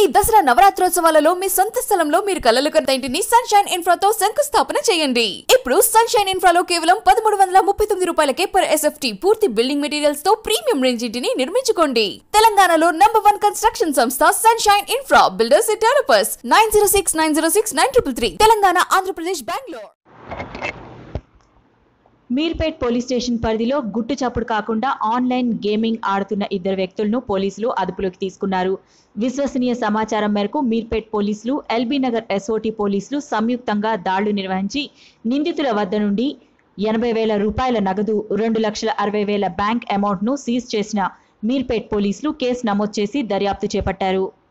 ఈ దసరా నవరాత్రోత్సవాలలో మీ సొంత స్థలంలో మీరు కలలు కన్న ఇంటిని సన్షైన్ ఇన్ఫ్రాతో శంకుస్థాపన చేయండి ఇప్పుడు సన్షైన్ ఇన్ఫ్రాలో కేవలం పదమూడు వందల ముప్పై తొమ్మిది రూపాయలకే పర్ ఎస్ఎఫ్టీ పూర్తి బిల్డింగ్ మెటీరియల్స్ తో ప్రీమియం రేంజ్ ఇంటిని నిర్మించుకోండి తెలంగాణలో నంబర్ వన్ కన్స్ట్రక్షన్ సంస్థ Sunshine Infra Builders Developers nine zero six nine zero six nine triple three Telangana Andhra Pradesh Bengaluru Meerpet police station పరిధిలో గుట్టు చప్పుడు కాకుండా ఆన్లైన్ గేమింగ్ ఆడుతున్న ఇద్దరు వ్యక్తులను పోలీసులు అదుపులోకి తీసుకున్నారు విశ్వసనీయ సమాచారం మేరకు మీర్పేట్ పోలీసులు ఎల్బీ నగర్ ఎస్ఓటి పోలీసులు సంయుక్తంగా దాళ్లు నిర్వహించి నిందితుల వద్ద నుండి ఎనభై వేల రూపాయల నగదు రెండు లక్షల అరవై వేల బ్యాంక్ అమౌంట్ను సీజ్ చేసిన మీర్పేట్ పోలీసులు కేసు నమోదు చేసి దర్యాప్తు చేపట్టారు